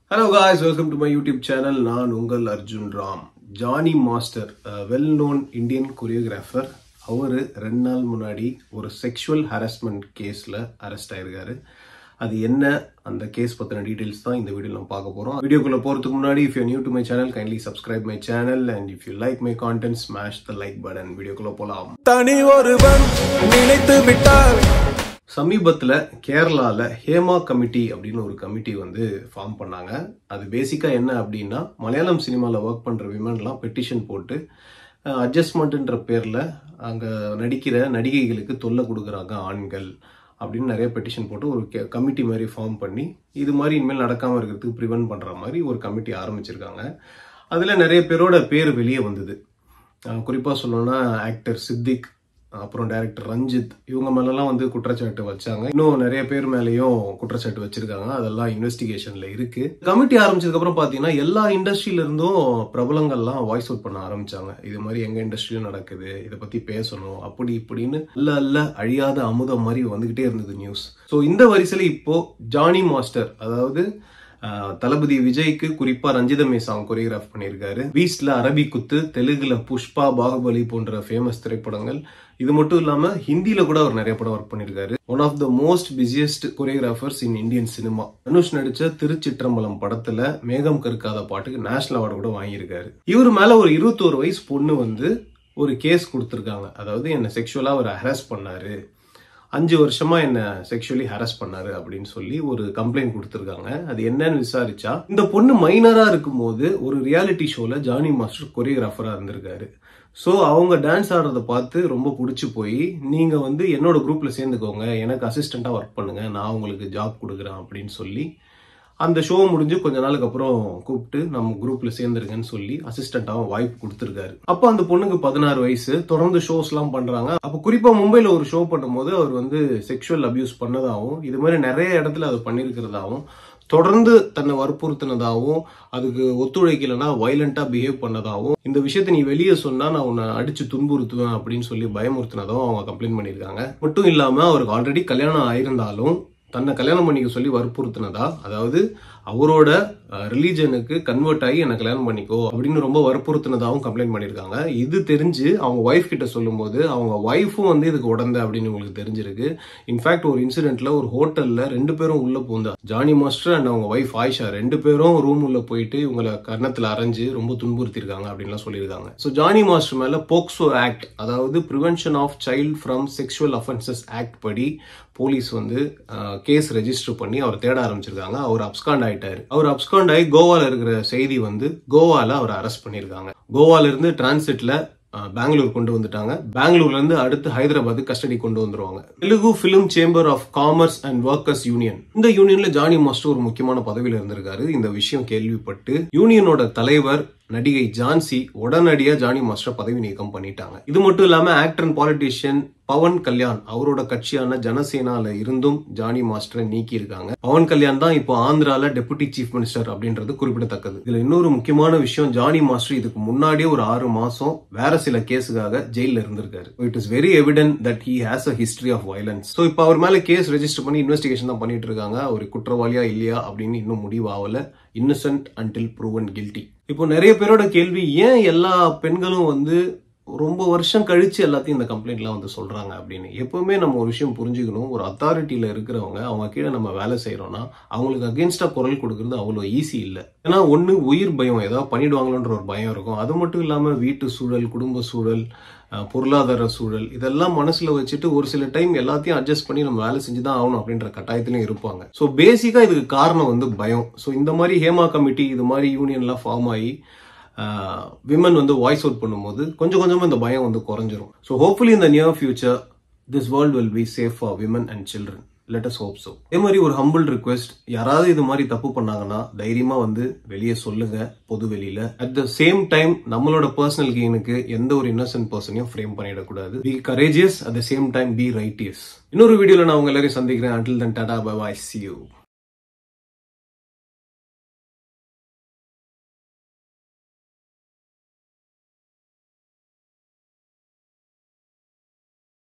hello guys welcome to my YouTube channel நான் உங்கள் Arjun Ram Johnny master well known Indian choreographer அவர் ரெண்டு நாள் முன்னாடி ஒரு செக்ஷுவல் ஹராஸ்மெண்ட் கேஸில் அரெஸ்ட் ஆயிருக்காரு அது என்ன அந்த கேஸ் பற்றின டீடைல்ஸ் தான் இந்த வீடியோவில் நம்ம பார்க்க போகிறோம் வீடியோக்குள்ளே போகிறதுக்கு முன்னாடி if you new to my channel kindly subscribe my channel and if you like my content smash the like button வீடியோக்குள்ளே போகலாம் தனி ஒருவன் நினைத்து விட்டால் சமீபத்தில் கேரளாவில் ஹேமா கமிட்டி அப்படின்னு ஒரு கமிட்டி வந்து ஃபார்ம் பண்ணாங்க அது பேசிக்காக என்ன அப்படின்னா மலையாளம் சினிமாவில் ஒர்க் பண்ணுற விமன்லாம் பெட்டிஷன் போட்டு அட்ஜஸ்ட்மெண்ட்டுன்ற பேரில் அங்கே நடிக்கிற நடிகைகளுக்கு தொல்லை கொடுக்குறாங்க ஆண்கள் அப்படின்னு நிறைய பெட்டிஷன் போட்டு ஒரு கமிட்டி மாதிரி ஃபார்ம் பண்ணி இது மாதிரி இனிமேல் நடக்காமல் இருக்கிறதுக்கு ப்ரிவென்ட் பண்ணுற மாதிரி ஒரு கமிட்டி ஆரம்பிச்சிருக்காங்க அதில் நிறைய பேரோட பேர் வெளியே வந்தது குறிப்பாக சொல்லணும்னா ஆக்டர் சித்திக் அப்புறம் டைரக்டர் ரஞ்சித் இவங்க மேலெல்லாம் வந்து குற்றச்சாட்டு வச்சாங்க இன்னும் நிறைய பேர் மேலேயும் குற்றச்சாட்டு வச்சிருக்காங்க அதெல்லாம் இன்வெஸ்டிகேஷன்ல இருக்கு கமிட்டி ஆரம்பிச்சதுக்கு அப்புறம் பாத்தீங்கன்னா எல்லா இண்டஸ்ட்ரியில இருந்தும் பிரபலங்கள்லாம் வாய்ஸ் அவுட் பண்ண ஆரம்பிச்சாங்க இது மாதிரி எங்க இண்டஸ்ட்ரியிலும் நடக்குது இதை பத்தி பேசணும் அப்படி இப்படின்னு அல்ல அல்ல அழியாத அமுதம் மாதிரி வந்துகிட்டே இருந்தது நியூஸ் ஸோ இந்த வரிசையில இப்போ ஜானி மாஸ்டர் அதாவது தளபதி விஜய்க்கு குறிப்பா ரஞ்சிதமே சாங் கொரியோகிராஃப் பண்ணியிருக்காரு வீஸ்ட்ல அரபி குத்து தெலுங்குல புஷ்பா பாகுபலி போன்ற ஃபேமஸ் திரைப்படங்கள் இது மட்டும் இல்லாம ஹிந்தியில கூட அவர் நிறைய படம் ஒர்க் பண்ணிருக்காரு one of the most busiest choreographers in Indian cinema Dhanush நடிச்ச திருச்சிற்றம்பலம் படத்துல மேகம் கருக்காத பாட்டுக்கு நேஷனல் அவார்டு கூட வாங்கியிருக்காரு இவர் மேல ஒரு இருபத்தோரு வயசு பொண்ணு வந்து ஒரு கேஸ் கொடுத்துருக்காங்க அதாவது என்ன செக்ஷுவலா அவர் ஹராஸ் பண்ணாரு அஞ்சு வருஷமா என்ன செக்ஷுவலி ஹராஸ் பண்ணாரு அப்படின்னு சொல்லி ஒரு கம்ப்ளைண்ட் கொடுத்துருக்காங்க அது என்னன்னு விசாரிச்சா இந்த பொண்ணு மைனரா இருக்கும்போது ஒரு ரியாலிட்டி ஷோல ஜானி மாஸ்டர் கொரியோகிராஃபரா இருந்திருக்காரு ஸோ அவங்க டான்ஸ் ஆடுறத பார்த்து ரொம்ப பிடிச்சி போய் நீங்கள் வந்து என்னோட குரூப்பில் சேர்ந்துக்கோங்க எனக்கு அசிஸ்டண்ட்டாக ஒர்க் பண்ணுங்க நான் உங்களுக்கு ஜாப் கொடுக்குறேன் அப்படின்னு சொல்லி அந்த ஷோ முடிஞ்சு கொஞ்ச நாளுக்கு அப்புறம் கூப்பிட்டு நம்ம குரூப்ல சேர்ந்துருங்கன்னு சொல்லி அசிஸ்டண்டாவும் வாய்ப்பு கொடுத்துருக்காரு அப்போ அந்த பொண்ணுக்கு பதினாறு வயசு தொடர்ந்து ஷோஸ் எல்லாம் பண்றாங்க அப்போ குறிப்பா மும்பைல ஒரு ஷோ பண்ணும்போது அவர் வந்து செக்ஷுவல் அபியூஸ் பண்ணதாகவும் இது மாதிரி நிறைய இடத்துல அதை பண்ணிருக்கிறதாவும் தொடர்ந்து தன்னை வற்புறுத்தினதாகவும் அதுக்கு ஒத்துழைக்கலைன்னா வயலண்டா பிஹேவ் பண்ணதாகவும் இந்த விஷயத்தை நீ வெளியே சொன்னா நான் உன்னை அடிச்சு துன்புறுத்துவேன் அப்படின்னு சொல்லி பயமுறுத்தினதாகவும் அவங்க கம்ப்ளைண்ட் பண்ணியிருக்காங்க மட்டும் இல்லாம அவருக்கு ஆல்ரெடி கல்யாணம் ஆயிருந்தாலும் தன்னை கல்யாணம் பண்ணிக்க சொல்லி வற்புறுத்தினதா அதாவது அவரோட ரிலீஜனுக்கு கன்வெர்ட் ஆகி என்ன கல்யாணம் பண்ணிக்கோ அப்படின்னு ரொம்ப வற்புறுத்தினதாகவும் கம்ப்ளைண்ட் பண்ணியிருக்காங்க இது தெரிஞ்சு அவங்க ஒய்ஃப் கிட்ட சொல்லும்போது அவங்க ஒய்ஃபும் வந்து இதுக்கு உடந்த அப்படின்னு உங்களுக்கு தெரிஞ்சிருக்கு இன்ஃபேக்ட் ஒரு இன்சிடென்ட்ல ஒரு ஹோட்டல்ல ரெண்டு பேரும் உள்ள பூந்தா ஜானி மாஸ்டர் அண்ட் அவங்க ஒய்ஃப் ஆயிஷா ரெண்டு பேரும் ரூம் உள்ள போயிட்டு இவங்களை கர்ணத்துல அரைஞ்சு ரொம்ப துன்புறுத்திருக்காங்க அப்படின்லாம் சொல்லியிருக்காங்க ஸோ ஜானி மாஸ்டர் மேல போக்சோ ஆக்ட் அதாவது prevention of child from sexual offences act படி போலீஸ் வந்து கேஸ் ரெஜிஸ்டர் பண்ணி அவர் தேட ஆரம்பிச்சிருக்காங்க அவர் அப்ஸ்காண்ட் ஆயிட்டாரு அவர் அப்ஸ்காண்ட் ஆகி கோவால இருக்கிற செய்தி வந்து கோவால அவர் அரெஸ்ட் பண்ணிருக்காங்க கோவால இருந்து டிரான்சிட்ல பெங்களூர் கொண்டு வந்துட்டாங்க பெங்களூர்ல இருந்து அடுத்து ஹைதராபாத் கஸ்டடி கொண்டு வந்துருவாங்க Telugu film chamber of commerce and workers union இந்த யூனியன்ல ஜானி மாஸ்டர் ஒரு முக்கியமான பதவியில இருந்திருக்காரு இந்த விஷயம் கேள்விப்பட்டு யூனியனோட தலைவர் நடிகை ஜான்சி உடனடியா ஜானி மாஸ்டர் பதவி நீக்கம் பண்ணிட்டாங்க இது மட்டும் இல்லாம actor and politician Pawan Kalyan அவரோட கட்சியான ஜனசேனால இருந்தும் ஜானி மாஸ்டரை நீக்கி இருக்காங்க பவன் கல்யாண் தான் இப்போ ஆந்திரால டெபுட்டி சீஃப் மினிஸ்டர் அப்படின்றது குறிப்பிடத்தக்கது இதுல இன்னொரு முக்கியமான விஷயம் ஜானி மாஸ்டர் இதுக்கு முன்னாடியே ஒரு ஆறு மாசம் வேற சில கேஸுக்காக ஜெயில இருந்திருக்காரு it is very evident that he has a history of violence so இப்போ அவர் மேல கேஸ் ரெஜிஸ்டர் பண்ணி இன்வெஸ்டிகேஷன் தான் பண்ணிட்டு இருக்காங்க அவர் குற்றவாளியா இல்லையா அப்படின்னு இன்னும் முடிவாகல இன்னசென்ட் அன்டில் ப்ரூவன் கில்ட்டி இப்போ நிறைய பேரோட கேள்வி ஏன் எல்லா பெண்களும் வந்து ரொம்ப வருஷம் கழிச்சு எல்லாத்தையும் இந்த கம்ப்ளைண்ட்லாம் வந்து சொல்றாங்க அப்படின்னு எப்பவுமே நம்ம ஒரு விஷயம் புரிஞ்சுக்கணும் ஒரு அத்தாரிட்டியில இருக்கிறவங்க அவங்க கீழே நம்ம வேலை செய்யறோம்னா அவங்களுக்கு அகேன்ஸ்டா குரல் கொடுக்கறது அவ்வளோ ஈஸி இல்லை ஏன்னா ஒன்று உயிர் பயம் ஏதாவது பண்ணிடுவாங்களோன்ற ஒரு பயம் இருக்கும் அது மட்டும் இல்லாம வீட்டு சூழல் குடும்ப சூழல் பொருளாதார சூழல் இதெல்லாம் மனசுல வச்சுட்டு ஒரு சில டைம் எல்லாத்தையும் அட்ஜஸ்ட் பண்ணி நம்ம வேலை செஞ்சுதான் ஆகணும் அப்படின்ற கட்டாயத்திலையும் இருப்பாங்க ஸோ பேசிக்கா இதுக்கு காரணம் வந்து பயம் ஸோ இந்த மாதிரி ஹேமா கமிட்டி இது மாதிரி யூனியன்லாம் ஃபார்ம் ஆகி விமன் வந்து வாய்ஸ் அவுட் பண்ணும்போது கொஞ்சம் கொஞ்சமாக இந்த பயம் வந்து குறைஞ்சிரும் ஸோ ஹோப்ஃபுல்லி இந்த near future this world will be safe for women and children let us hope so அதே மாதிரி ஒரு ஹம்பிள் ரிக்வெஸ்ட் யாராவது இது மாதிரி தப்பு பண்ணாங்கன்னா தைரியமா வந்து வெளியே சொல்லுங்க பொது வெளியில அட் த சேம் டைம் நம்மளோட பர்சனல் கெயினுக்கு எந்த ஒரு இன்னசென்ட் பர்சனையும் ஃப்ரேம் பண்ணிடக்கூடாது be courageous at the same time be righteous இன்னொரு வீடியோல நான் உங்க எல்லாரையும் சந்திக்கிறேன் until then tata bye see you